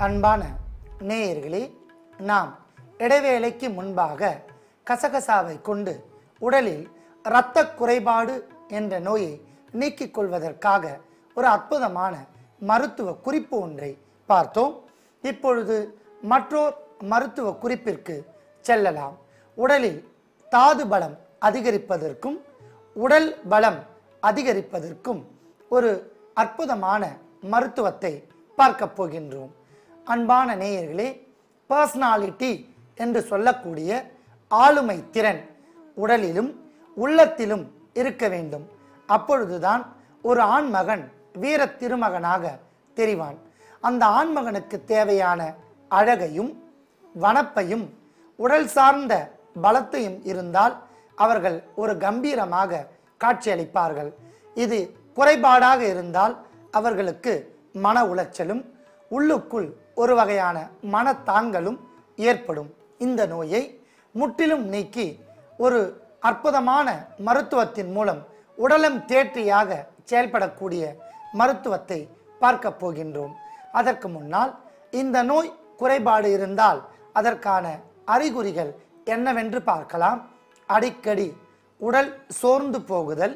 அன்பான நேயர்களே நாம் இடைவேளைக்கு முன்பாக கசகசாவை கொண்டு உடலில் இரத்த குறைபாடு என்ற நோயை நீக்கிக் கொள்வதற்காக ஒரு அற்புதமான மருத்துவ குறிப்பு ஒன்றை பார்த்தோம் இப்பொழுது மற்றோர் மருத்துவ குறிப்பிற்கு செல்லலாம் உடலில் தாது பலம் அதிகரிப்பதற்கும் உடல் பலம் அதிகரிப்பதற்கும் ஒரு அற்புதமான மருத்துவத்தை பார்க்க போகின்றோம் அன்பான நேயர்களே பர்சனாலிட்டி என்று சொல்லக்கூடிய ஆளுமை திறன் உடலிலும் உள்ளத்திலும் இருக்க வேண்டும் அப்பொழுதுதான் ஒரு ஆண்மகன் வீர திருமகனாக தெரிவான் அந்த ஆண்மகனுக்கு தேவையான அழகையும் வனப்பையும் உடல் சார்ந்த பலத்தையும் இருந்தால் அவர்கள் ஒரு கம்பீரமாக காட்சியளிப்பார்கள் இது குறைபாடாக இருந்தால் அவர்களுக்கு மன உளைச்சலும் உள்ளுக்குள் ஒரு வகையான மனத்தாங்கலும் ஏற்படும் இந்த நோயை முற்றிலும் நீக்கி ஒரு அற்புதமான மருத்துவத்தின் மூலம் உடலம் தேற்றியாக செயல்படக்கூடிய மருத்துவத்தை பார்க்க போகின்றோம் அதற்கு முன்னால் இந்த நோய் குறைபாடு இருந்தால் அதற்கான அறிகுறிகள் என்னவென்று பார்க்கலாம் அடிக்கடி உடல் சோர்ந்து போகுதல்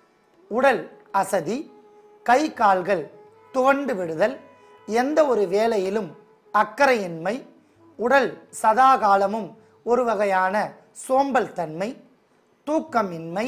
உடல் அசதி கை கால்கள் துவண்டு விடுதல் எந்த ஒரு வேலையிலும் அக்கறையின்மை உடல் சதாகாலமும் ஒரு வகையான சோம்பல் தன்மை தூக்கமின்மை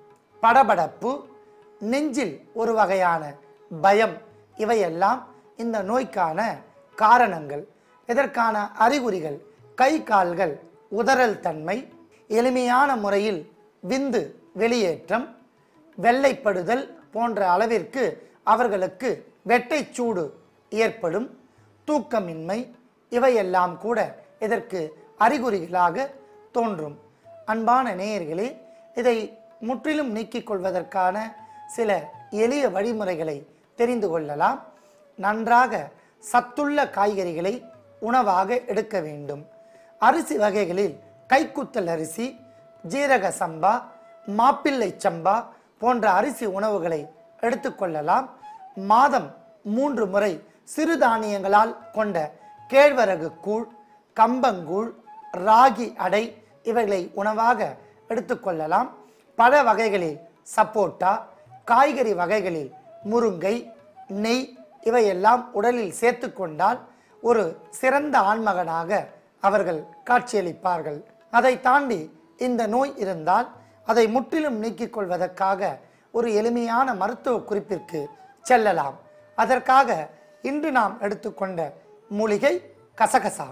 படபடப்பு நெஞ்சில் ஒரு வகையான பயம் இவையெல்லாம் இந்த நோய்க்கான காரணங்கள் இதற்கான அறிகுறிகள் கை கால்கள் உதறல் தன்மை எளிமையான முறையில் விந்து வெளியேற்றம் வெள்ளைப்படுதல் போன்ற அளவிற்கு அவர்களுக்கு வெட்டைச் சூடு ஏற்படும் தூக்கமின்மை இவையெல்லாம் கூட இதற்கு அறிகுறிகளாக தோன்றும் அன்பான நேயர்களே இதை முற்றிலும் நீக்கிக் கொள்வதற்கான சில எளிய வழிமுறைகளை தெரிந்து கொள்ளலாம் நன்றாக சத்துள்ள காய்கறிகளை உணவாக எடுக்க வேண்டும் அரிசி வகைகளில் கைக்குத்தல் அரிசி ஜீரக சம்பா மாப்பிள்ளை சம்பா போன்ற அரிசி உணவுகளை எடுத்துக்கொள்ளலாம் மாதம் மூன்று முறை சிறுதானியங்களால் கொண்ட கேழ்வரகு கூழ் கம்பங்கூழ் ராகி அடை இவைகளை உணவாக எடுத்துக்கொள்ளலாம் பழ வகைகளில் சப்போட்டா காய்கறி வகைகளில் முருங்கை நெய் இவையெல்லாம் உடலில் சேர்த்து கொண்டால் ஒரு சிறந்த ஆண்மகனாக அவர்கள் காட்சியளிப்பார்கள் அதை தாண்டி இந்த நோய் இருந்தால் அதை முற்றிலும் நீக்கிக் கொள்வதற்காக ஒரு எளிமையான மருத்துவ குறிப்பிற்கு செல்லலாம் அதற்காக இன்று நாம் எடுத்துக்கொண்ட மூலிகை கசகசா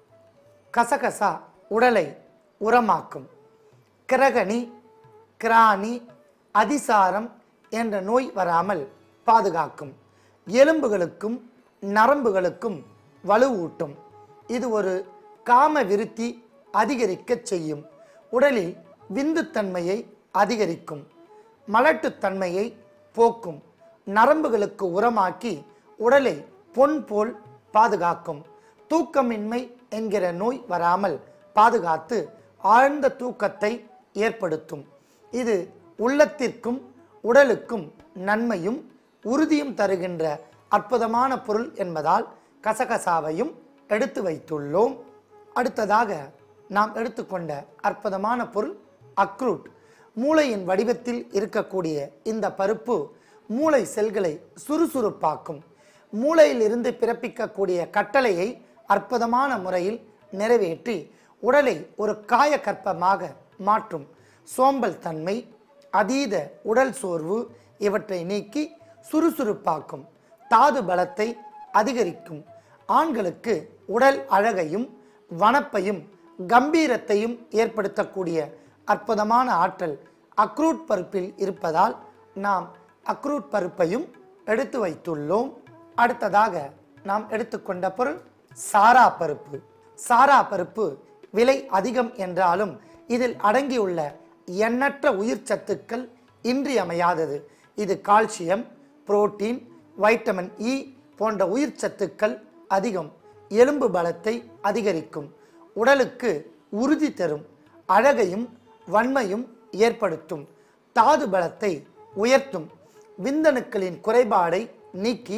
கசகசா உடலை உரமாக்கும் கிரகணி கிராணி அதிசாரம் என்ற நோய் வராமல் பாதுகாக்கும் எலும்புகளுக்கும் நரம்புகளுக்கும் வலுவூட்டும் இது ஒரு காம விருத்தி அதிகரிக்கச் செய்யும் உடலில் விந்துத்தன்மையை அதிகரிக்கும் மலட்டுத்தன்மையை போக்கும் நரம்புகளுக்கு உரமாக்கி உடலை பொன் போல் பாதுகாக்கும் தூக்கமின்மை என்கிற நோய் வராமல் பாதுகாத்து ஆழ்ந்த தூக்கத்தை ஏற்படுத்தும் இது உள்ளத்திற்கும் உடலுக்கும் நன்மையும் உறுதியும் தருகின்ற அற்புதமான பொருள் என்பதால் கசகசாவையும் எடுத்து வைத்துள்ளோம் அடுத்ததாக நாம் எடுத்துக்கொண்ட அற்புதமான பொருள் அக்ரூட் மூளையின் வடிவத்தில் இருக்கக்கூடிய இந்த பருப்பு மூளை செல்களை சுறுசுறுப்பாக்கும் மூளையில் இருந்து பிறப்பிக்கக்கூடிய கட்டளையை அற்புதமான முறையில் நிறைவேற்றி உடலை ஒரு காயக்கற்பமாக மாற்றும் சோம்பல் தன்மை அதீத உடல் சோர்வு இவற்றை நீக்கி சுறுசுறுப்பாக்கும் தாது பலத்தை அதிகரிக்கும் ஆண்களுக்கு உடல் அழகையும் வனப்பையும் கம்பீரத்தையும் ஏற்படுத்தக்கூடிய அற்புதமான ஆற்றல் அக்ரூட் பருப்பில் இருப்பதால் நாம் அக்ரூட் பருப்பையும் எடுத்து வைத்துள்ளோம் அடுத்ததாக நாம் எடுத்துக்கொண்ட பொருள் சாரா பருப்பு சாரா பருப்பு விலை அதிகம் என்றாலும் இதில் அடங்கியுள்ள எண்ணற்ற உயிர் சத்துக்கள் இன்றியமையாதது இது கால்சியம் புரோட்டீன் வைட்டமின் இ போன்ற உயிர் சத்துக்கள் அதிகம் எலும்பு பலத்தை அதிகரிக்கும் உடலுக்கு உறுதி தரும் அழகையும் வன்மையும் ஏற்படுத்தும் தாது பலத்தை உயர்த்தும் விந்தணுக்களின் குறைபாடை நீக்கி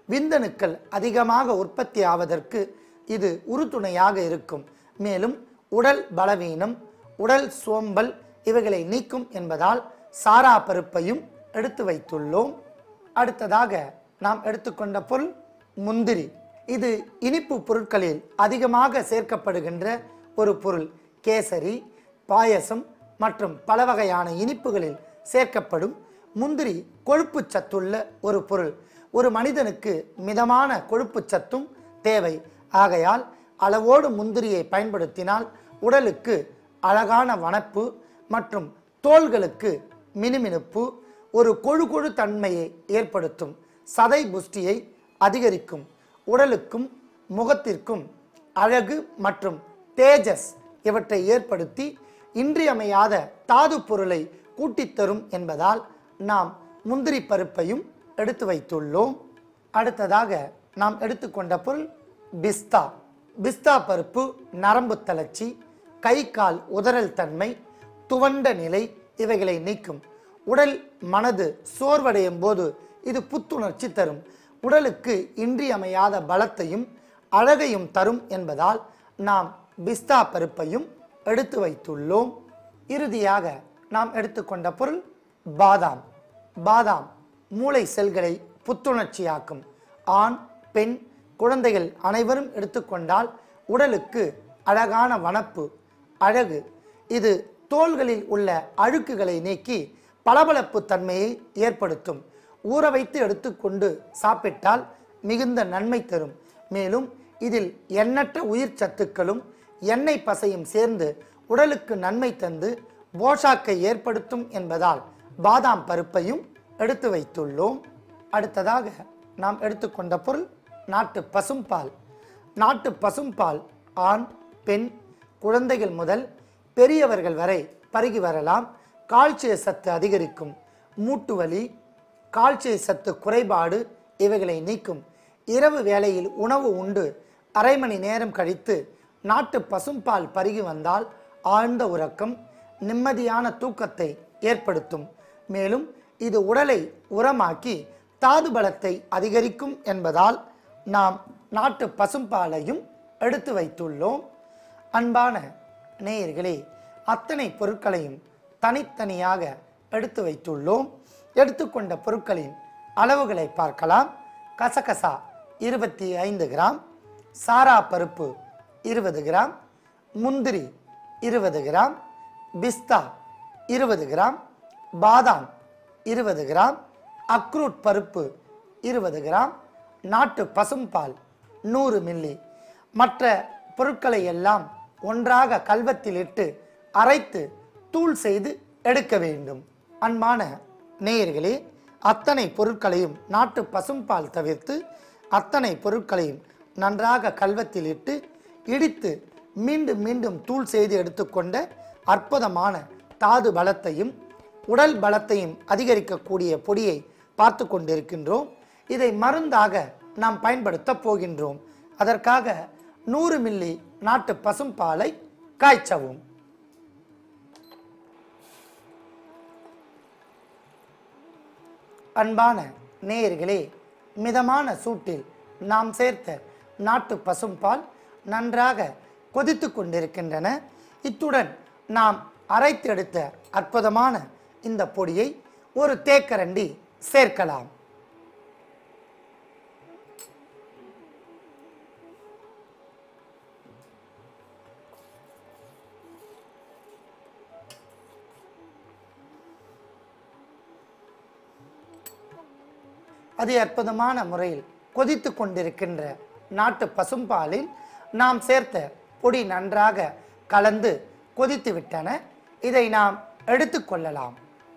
விந்தணுக்கள் அதிகமாக உற்பத்தி ஆவதற்கு இது உறுதுணையாக இருக்கும் மேலும் உடல் பலவீனம் உடல் சோம்பல் இவைகளை நீக்கும் என்பதால் சாரா பருப்பையும் எடுத்து வைத்துள்ளோம் அடுத்ததாக நாம் எடுத்துக்கொண்ட பொருள் முந்திரி இது இனிப்பு பொருட்களில் அதிகமாக சேர்க்கப்படுகின்ற ஒரு பொருள் கேசரி பாயசம் மற்றும் பல வகையான இனிப்புகளில் சேர்க்கப்படும் முந்திரி கொழுப்பு சத்துள்ள ஒரு பொருள் ஒரு மனிதனுக்கு மிதமான கொழுப்பு சத்தும் தேவை ஆகையால் அளவோடு முந்திரியை பயன்படுத்தினால் உடலுக்கு அழகான வனப்பு மற்றும் தோள்களுக்கு மினுமினுப்பு ஒரு கொழு கொழு தன்மையை ஏற்படுத்தும் சதை புஷ்டியை அதிகரிக்கும் உடலுக்கும் முகத்திற்கும் அழகு மற்றும் தேஜஸ் இவற்றை ஏற்படுத்தி இன்றியமையாத தாது பொருளை கூட்டித் தரும் என்பதால் நாம் முந்திரி பருப்பையும் எடுத்து வைத்துள்ளோம் அடுத்ததாக நாம் எடுத்துக்கொண்ட பொருள் பிஸ்தா பிஸ்தா பருப்பு நரம்பு தளர்ச்சி கை கால் உதறல் தன்மை துவண்ட நிலை இவைகளை நீக்கும் உடல் மனது சோர்வடையும் போது இது புத்துணர்ச்சி தரும் உடலுக்கு இன்றியமையாத பலத்தையும் அழகையும் தரும் என்பதால் நாம் பிஸ்தா பருப்பையும் எடுத்து வைத்துள்ளோம் இறுதியாக நாம் எடுத்துக்கொண்ட பொருள் பாதாம் பாதாம் மூளை செல்களை புத்துணர்ச்சியாக்கும் ஆண் பெண் குழந்தைகள் அனைவரும் எடுத்துக்கொண்டால் உடலுக்கு அழகான வனப்பு அழகு இது தோள்களில் உள்ள அழுக்குகளை நீக்கி பளபளப்பு தன்மையை ஏற்படுத்தும் ஊற வைத்து எடுத்துக்கொண்டு சாப்பிட்டால் மிகுந்த நன்மை தரும் மேலும் இதில் எண்ணற்ற உயிர் சத்துக்களும் எண்ணெய் பசையும் சேர்ந்து உடலுக்கு நன்மை தந்து போஷாக்கை ஏற்படுத்தும் என்பதால் பாதாம் பருப்பையும் எடுத்து வைத்துள்ளோம் அடுத்ததாக நாம் எடுத்துக்கொண்ட பொருள் நாட்டு பசும்பால் நாட்டு பசும்பால் ஆண் பெண் குழந்தைகள் முதல் பெரியவர்கள் வரை பருகி வரலாம் கால்சிய சத்து அதிகரிக்கும் மூட்டு வலி கால்சிய சத்து குறைபாடு இவைகளை நீக்கும் இரவு வேளையில் உணவு உண்டு அரை மணி நேரம் கழித்து நாட்டு பசும்பால் பருகி வந்தால் ஆழ்ந்த உறக்கம் நிம்மதியான தூக்கத்தை ஏற்படுத்தும் மேலும் இது உடலை உரமாக்கி தாது பலத்தை அதிகரிக்கும் என்பதால் நாம் நாட்டு பசும்பாலையும் எடுத்து வைத்துள்ளோம் அன்பான நேயர்களே அத்தனை பொருட்களையும் தனித்தனியாக எடுத்து வைத்துள்ளோம் எடுத்துக்கொண்ட பொருட்களின் அளவுகளை பார்க்கலாம் கசகசா இருபத்தி ஐந்து கிராம் சாரா பருப்பு இருபது கிராம் முந்திரி இருபது கிராம் பிஸ்தா இருபது கிராம் பாதாம் இருபது கிராம் அக்ரூட் பருப்பு இருபது கிராம் நாட்டு பசும்பால் நூறு மில்லி மற்ற பொருட்களை எல்லாம் ஒன்றாக கல்வத்தில் இட்டு அரைத்து தூள் செய்து எடுக்க வேண்டும் அன்பான நேயர்களே அத்தனை பொருட்களையும் நாட்டு பசும்பால் தவிர்த்து அத்தனை பொருட்களையும் நன்றாக கல்வத்தில் இட்டு இடித்து மீண்டும் மீண்டும் தூள் செய்து எடுத்துக்கொண்ட அற்புதமான தாது பலத்தையும் உடல் பலத்தையும் அதிகரிக்கக்கூடிய பொடியை பார்த்து கொண்டிருக்கின்றோம் இதை மருந்தாக நாம் பயன்படுத்தப் போகின்றோம் அதற்காக நூறு மில்லி நாட்டு பசும்பாலை காய்ச்சவும் அன்பான நேயர்களே மிதமான சூட்டில் நாம் சேர்த்த நாட்டு பசும்பால் நன்றாக கொதித்து கொண்டிருக்கின்றன இத்துடன் நாம் அரைத்தெடுத்த அற்புதமான இந்த பொடியை ஒரு தேக்கரண்டி சேர்க்கலாம் அதி அற்புதமான முறையில் கொதித்து கொண்டிருக்கின்ற நாட்டு பசும்பாலில் நாம் சேர்த்த பொடி நன்றாக கலந்து கொதித்து விட்டன இதை நாம் எடுத்துக்கொள்ளலாம்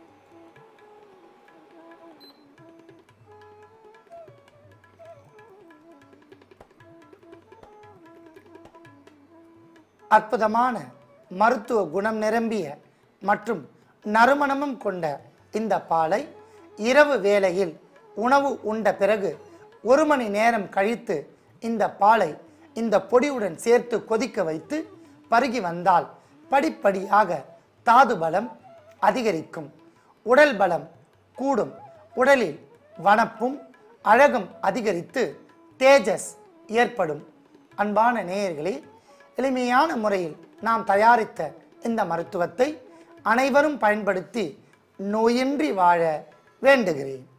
அற்புதமான மருத்துவ குணம் நிரம்பிய மற்றும் நறுமணமும் கொண்ட இந்த பாலை இரவு வேளையில் உணவு உண்ட பிறகு ஒரு மணி நேரம் கழித்து இந்த பாலை இந்த பொடியுடன் சேர்த்து கொதிக்க வைத்து பருகி வந்தால் படிப்படியாக தாது பலம் அதிகரிக்கும் உடல் பலம் கூடும் உடலில் வனப்பும் அழகும் அதிகரித்து தேஜஸ் ஏற்படும் அன்பான நேயர்களே எளிமையான முறையில் நாம் தயாரித்த இந்த மருத்துவத்தை அனைவரும் பயன்படுத்தி நோயின்றி வாழ வேண்டுகிறேன்